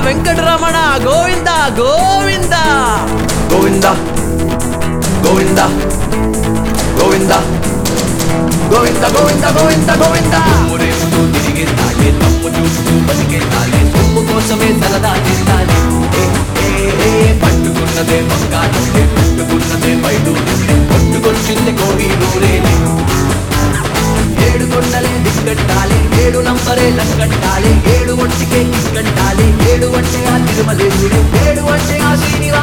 వెంకటరమణ గోవింద గోవింద గోవింద గోవింద గోవింద గోవింద గోవింద గోవింద గోవింద ఊరేస్తూ తిరిగే తాగే తప్పు చూస్తూ బతికే తాగే సొమ్ము కోసమే సరదా తిరగాలి ఏ, ఏ, ఏ, పట్టుకున్నదే బంగారంటే పట్టుకున్నదే బయటూరిందే కొట్టుకొచ్చింది కోహినూరేలే ఏడు కొండలే దిగ్గట్టాలి ఏడు నంబరే లక్కట్టాలి ఏడు ఒంటికే కిక్కట్టాలి ఏడు అంటే ఆ తిరుమలేశుడు ఏడు అంటే ఆ శ్రీనివాసుడు